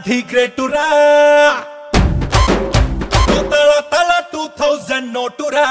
the గ్రేటురా తల తల టూ థౌజండ్ నోటురా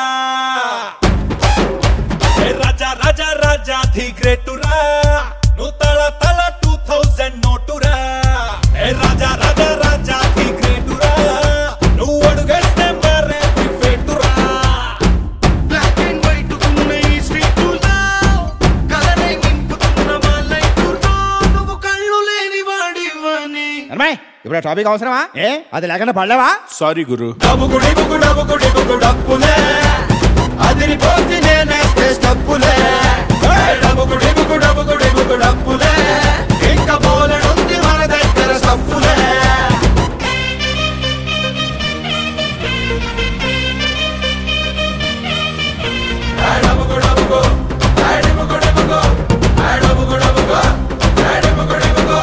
ఏ రాజా రాజా రాజా ది గ్రేటురా నువ్వు తల తల టూ థౌజండ్ నోటురా ఏ రాజా రాజా రాజా ది గ్రేటురా నువ్వు అడుగేస్తే మరే ది ఫేటురా బ్లాక్ అండ్ వైట్ ఉన్న ఈ స్ట్రీటులో కలరే నింపుతున్న మా లైఫ్లో నువ్వు కళ్ళు లేని వాడివని అమ్మాయి ఇప్పుడు ఆ టాపిక్ అవసరమా ఏ అది లేకుండా పడలేవా సారీ గురు డబ్బుకుడి బుకు డబ్బుకుడి బుకు డప్పులే అదిరిపోతే నేనేస్తే స్టప్పులే డబ్బుకుడి బుకు డబ్బుకుడి బుకు డప్పులే ఇంకా బోలెడుంది మన దగ్గర స్టప్పులే డబ్బుకు డబ్బుకు డబ్బుకు డబ్బుకు డబ్బుకు డబ్బుకు డబ్బుకు డబ్బుకు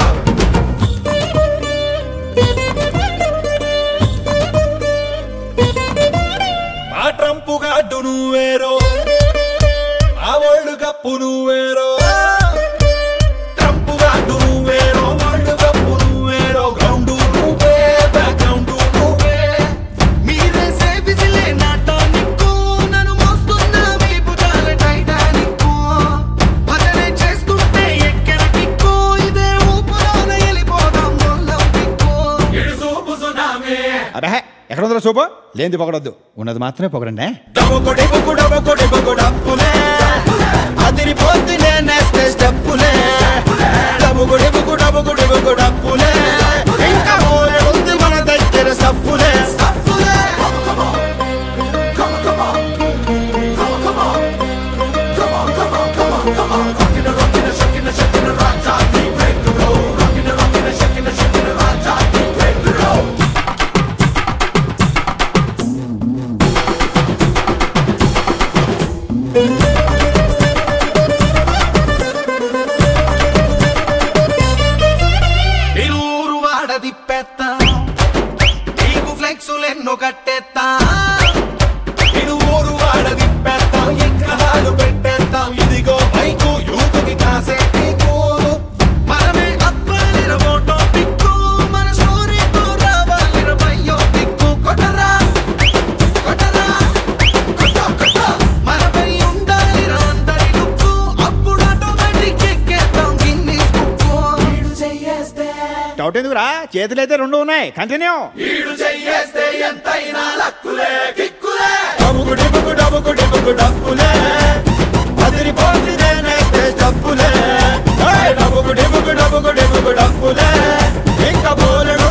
మా ట్రంపు గాడ్డు నువ్వేరో మా వరల్డ్ కప్పు నువ్వేరో ట్రంపు గాడ్డు నువ్వేరో వరల్డ్ కప్పు నువ్వేరో గ్రౌండ్ నువ్వే బ్యాక్గ్రౌండ్ నువ్వే మీరే సేవిసిలే నా టానిక్కు నన్ను మోస్తున్న మీ భుజాల టైటానిక్కు భజనే చేస్తుంటే ఎక్కెన కిక్కు ఇదే ఊపులోన వెళ్ళిపోదాం మొల్లం దిక్కు ఇడుసూపు సునామీ అబ్బే ఎక్కడ ఉందో సూపు లేనిది పొగడొద్దు ఉన్నది మాత్రమే పొగడండి డబ్బుకొడి బుక్కు డబ్బుకొడి బుక్కు డప్పులే అదిరిపోద్ది నేనేస్తే స్టెప్పులే డబ్బుకొడి బుక్కు డబ్బుకొడి బుక్కు డప్పులే ఇంకా మోలెడుంది మన దగ్గర సప్పులే సప్పులే నిరూరు వాడ తిప్పేత్తా నీకు ఫ్లెక్సులెన్నో కట్టేత్తా ఇడు ఊరు వాడ తిప్పేస్తాం ఎక్కడాలు పెట్టేస్తాం ఇదిగో బైకు యూతుకి కాసే నీకు మనమే అప్పాలిర మోటో పిక్కు మన స్టోరీతో రావాలిర బయ్యో దిక్కు కొట్టరా కొట్టరా కొట్ట కొట్ట మనపై ఉండాలిర అందరి లుక్కు అప్పుడు ఆటోమేటిక్ ఎక్కేద్దాం గిన్నీస్ బుక్కు వీడు చెయ్యేస్తే డౌట్ ఎందుకురా చేతులు అయితే రెండు ఉన్నాయి కంటిన్యూ వీడు చెయ్యేస్తే ఎంతైనా లక్కులే కిక్కులే డబ్బుకుడి బుక్కు డబ్బుకుడి బుక్కు డబ్బులే అదిరిపోతుంది నేనేస్తే డబ్బులే డబ్బుకుడి బుక్కు డబ్బుకుడి బుక్కు డబ్బులే ఇంకా బోలెడు